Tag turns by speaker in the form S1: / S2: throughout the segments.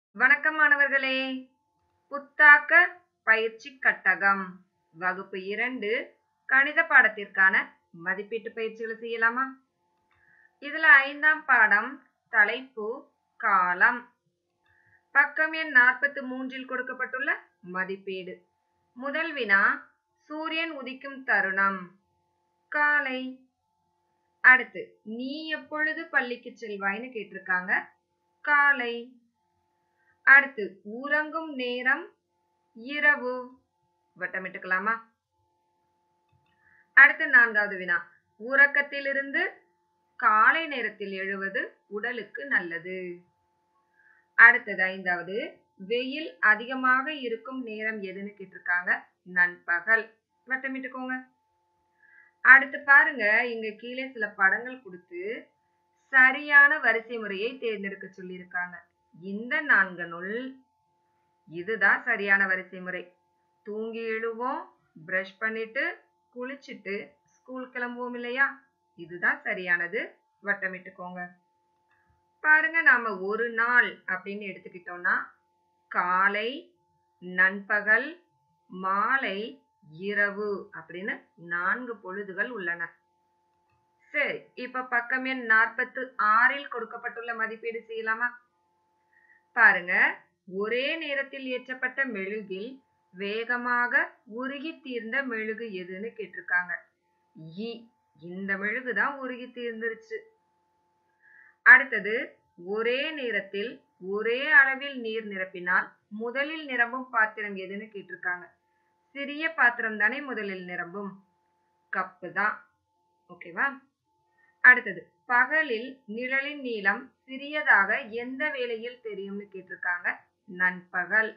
S1: வணக்கம் மாணவர்களே புத்தாக்க பயிற்சி கட்டகம் வகுப்பு இரண்டு கணித பாடத்திற்கான மதிப்பீட்டு பயிற்சிகளை செய்யலாமா இதுல ஐந்தாம் பாடம் தலைப்பு காலம் பக்கம் எண் நாற்பத்தி மூன்றில் கொடுக்கப்பட்டுள்ள மதிப்பீடு முதல் வினா சூரியன் உதிக்கும் தருணம் காலை அடுத்து நீ எப்பொழுது பள்ளிக்கு செல்வாய்னு கேட்டிருக்காங்க காலை அடுத்து உறங்கும் நேரம் இரவு வட்டமிட்டுக்கலாமா அடுத்து நான்காவது வினா உறக்கத்திலிருந்து காலை நேரத்தில் எழுவது உடலுக்கு நல்லது அடுத்தது ஐந்தாவது வெயில் அதிகமாக இருக்கும் நேரம் எதுன்னு கேட்டிருக்காங்க நண்பகல் வட்டமிட்டுக்கோங்க அடுத்து பாருங்க இங்க கீழே சில படங்கள் கொடுத்து சரியான வரிசை முறையை தேர்ந்தெடுக்க சொல்லியிருக்காங்க இந்த நான்கனுள் இதுதான் சரியான வரிசை முறை தூங்கி எழுவோம் பிரஷ் பண்ணிட்டு குளிச்சுட்டு ஸ்கூல் கிளம்புவோம் இல்லையா இதுதான் சரியானது வட்டமிட்டுக்கோங்க பாருங்க நாம ஒரு நாள் அப்படின்னு எடுத்துக்கிட்டோம்னா காலை நண்பகல் மாலை இரவு அப்படின்னு நான்கு பொழுதுகள் உள்ளன சரி இப்ப பக்கம் எண் நாற்பத்து ஆறில் கொடுக்கப்பட்டுள்ள மதிப்பீடு செய்யலாமா பாருங்க ஒரே நேரத்தில் ஏற்றப்பட்ட மெழுகில் வேகமாக உருகி தீர்ந்த மெழுகு எதுன்னு கேட்டிருக்காங்க இ இந்த மெழுகு தான் உருகி தீர்ந்துருச்சு அடுத்தது ஒரே நேரத்தில் ஒரே அளவில் நீர் நிரப்பினால் முதலில் நிரம்பும் பாத்திரம் எதுன்னு கேட்டிருக்காங்க சிறிய பாத்திரம் தானே முதலில் நிரம்பும் கப்பு தான் ஓகேவா அடுத்தது பகலில் நிழலின் நீளம் சிறியதாக எந்த வேளையில் தெரியும்னு கேட்டிருக்காங்க நண்பகல்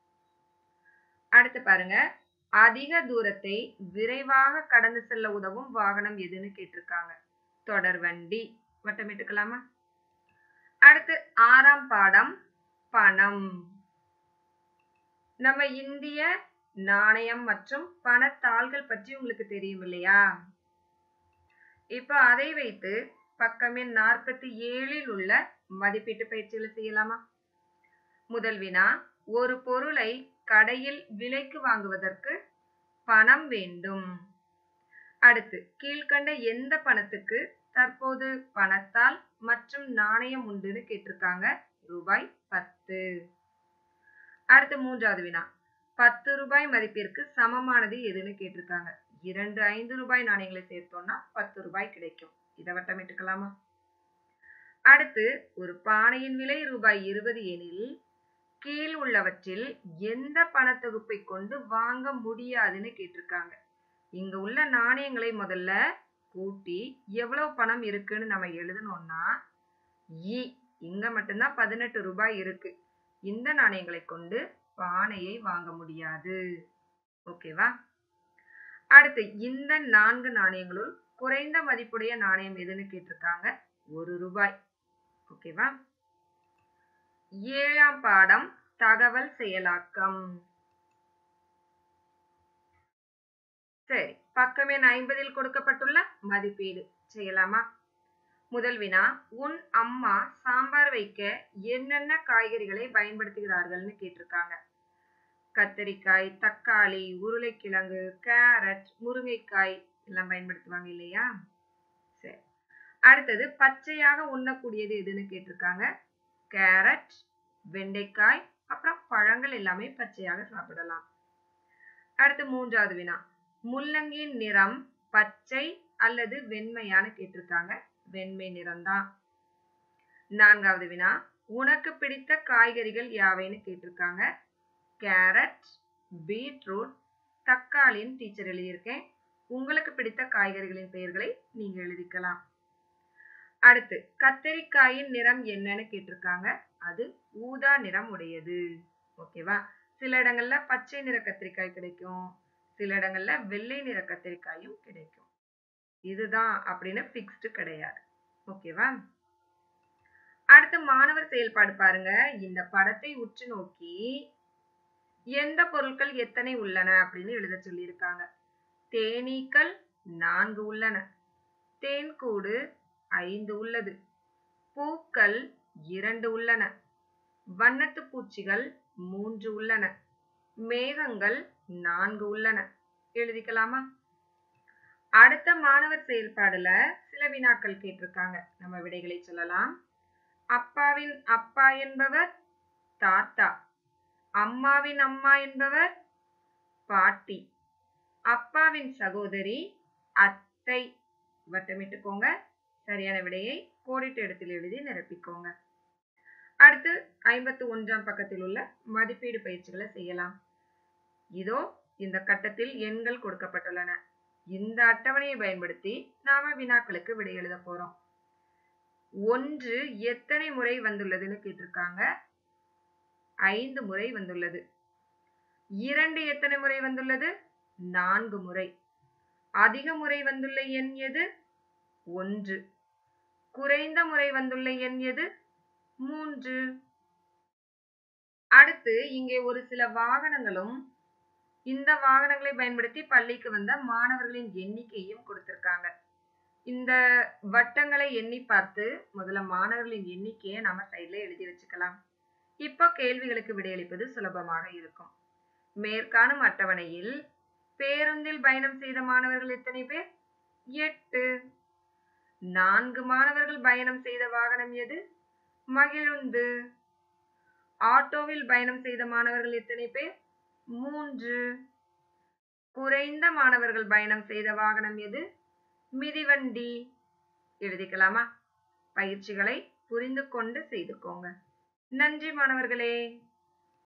S1: அடுத்து பாருங்க அதிக தூரத்தை விரைவாக கடந்து செல்ல உதவும் வாகனம் எதுன்னு கேட்டிருக்காங்க தொடர்வண்டி வட்டமிட்டுக்கலாமா அடுத்து ஆறாம் பாடம் பணம் நம்ம இந்திய நாணயம் மற்றும் பணத்தாள்கள் பற்றி உங்களுக்கு தெரியும் இல்லையா இப்ப அதை வைத்து பக்கம் எண் நாற்பத்தி ஏழில் உள்ள மதிப்பீட்டு பயிற்சிகளை செய்யலாமா முதல் வினா ஒரு பொருளை கடையில் விலைக்கு வாங்குவதற்கு பணம் வேண்டும் அடுத்து கீழ்கண்ட எந்த பணத்துக்கு தற்போது பணத்தால் மற்றும் நாணயம் உண்டுன்னு கேட்டிருக்காங்க ரூபாய் பத்து அடுத்து மூன்றாவது வினா பத்து ரூபாய் மதிப்பிற்கு சமமானது எதுன்னு கேட்டிருக்காங்க இரண்டு ஐந்து ரூபாய் நாணயங்களை சேர்த்தோம்னா பத்து ரூபாய் கிடைக்கும் இதை வட்டமிட்டுக்கலாமா அடுத்து ஒரு பானையின் விலை ரூபாய் இருபது எனில் கீழ் உள்ளவற்றில் எந்த பணத்தொகுப்பை கொண்டு வாங்க முடியாதுன்னு கேட்டிருக்காங்க இங்க உள்ள நாணயங்களை முதல்ல கூட்டி எவ்வளவு பணம் இருக்குன்னு நம்ம எழுதணும்னா இ இங்க மட்டும்தான் பதினெட்டு ரூபாய் இருக்கு இந்த நாணயங்களை கொண்டு பானையை வாங்க முடியாது ஓகேவா அடுத்து இந்த நான்கு நாணயங்களுள் குறைந்த மதிப்புடைய நாணயம் எதுன்னு கேட்டிருக்காங்க ஒரு ரூபாய் ஓகேவா ஏழாம் பாடம் தகவல் செயலாக்கம் சரி பக்கம் எண் ஐம்பதில் கொடுக்கப்பட்டுள்ள மதிப்பீடு செய்யலாமா முதல் வினா உன் அம்மா சாம்பார் வைக்க என்னென்ன காய்கறிகளை பயன்படுத்துகிறார்கள்னு கேட்டிருக்காங்க கத்தரிக்காய் தக்காளி உருளைக்கிழங்கு கேரட் முருங்கைக்காய் எல்லாம் பயன்படுத்துவாங்க இல்லையா சரி அடுத்தது பச்சையாக உண்ணக்கூடியது எதுன்னு கேட்டிருக்காங்க கேரட் வெண்டைக்காய் அப்புறம் பழங்கள் எல்லாமே பச்சையாக சாப்பிடலாம் அடுத்து மூன்றாவது வினா முள்ளங்கியின் நிறம் பச்சை அல்லது வெண்மையான கேட்டிருக்காங்க வெண்மை நிறம்தான் நான்காவது வினா உனக்கு பிடித்த காய்கறிகள் யாவைன்னு கேட்டிருக்காங்க கேரட் பீட்ரூட் தக்காளின்னு டீச்சர் எழுதியிருக்கேன் உங்களுக்கு பிடித்த காய்கறிகளின் பெயர்களை நீங்க எழுதிக்கலாம் அடுத்து கத்தரிக்காயின் நிறம் என்னன்னு கேட்டிருக்காங்க அது ஊதா நிறம் உடையது ஓகேவா சில இடங்கள்ல பச்சை நிற கத்திரிக்காய் கிடைக்கும் சில இடங்கள்ல வெள்ளை நிற கத்திரிக்காயும் கிடைக்கும் இதுதான் அப்படின்னு பிக்ஸ்டு கிடையாது ஓகேவா அடுத்து மாணவர் செயல்பாடு பாருங்க இந்த படத்தை உற்று நோக்கி எந்த பொருட்கள் எத்தனை உள்ளன அப்படின்னு எழுத சொல்லியிருக்காங்க தேனீக்கள் நான்கு உள்ளன தேன்கூடு ஐந்து உள்ளது பூக்கள் இரண்டு உள்ளன வண்ணத்து பூச்சிகள் மூன்று உள்ளன மேகங்கள் நான்கு உள்ளன எழுதிக்கலாமா அடுத்த மாணவர் செயல்பாடுல சில வினாக்கள் கேட்டிருக்காங்க நம்ம விடைகளை சொல்லலாம் அப்பாவின் அப்பா என்பவர் தாத்தா அம்மாவின் அம்மா என்பவர் பாட்டி அப்பாவின் சகோதரி அத்தை வட்டமிட்டுக்கோங்க சரியான விடையை கோடிட்டு இடத்தில் எழுதி நிரப்பிக்கோங்க அடுத்து ஐம்பத்தி ஒன்றாம் பக்கத்தில் உள்ள மதிப்பீடு பயிற்சிகளை செய்யலாம் இதோ இந்த கட்டத்தில் எண்கள் கொடுக்கப்பட்டுள்ளன இந்த அட்டவணையை பயன்படுத்தி நாம வினாக்களுக்கு விடை எழுத போறோம் ஒன்று எத்தனை முறை வந்துள்ளதுன்னு கேட்டிருக்காங்க ஐந்து முறை வந்துள்ளது இரண்டு எத்தனை முறை வந்துள்ளது நான்கு முறை அதிக முறை வந்துள்ள எண் எது ஒன்று குறைந்த முறை வந்துள்ள எண் எது மூன்று அடுத்து இங்கே ஒரு சில வாகனங்களும் இந்த வாகனங்களை பயன்படுத்தி பள்ளிக்கு வந்த மாணவர்களின் எண்ணிக்கையும் கொடுத்திருக்காங்க இந்த வட்டங்களை எண்ணி பார்த்து முதல்ல மாணவர்களின் எண்ணிக்கையை நம்ம சைட்ல எழுதி வச்சுக்கலாம் இப்போ கேள்விகளுக்கு விடையளிப்பது சுலபமாக இருக்கும் மேற்காணும் அட்டவணையில் பேருந்தில் பயணம் செய்த மாணவர்கள் எத்தனை பேர் எட்டு நான்கு மாணவர்கள் பயணம் செய்த வாகனம் எது மகிழுந்து ஆட்டோவில் பயணம் செய்த மாணவர்கள் எத்தனை பேர் மூன்று குறைந்த மாணவர்கள் பயணம் செய்த வாகனம் எது மிதிவண்டி எழுதிக்கலாமா பயிற்சிகளை புரிந்து கொண்டு செய்துக்கோங்க நன்றி மாணவர்களே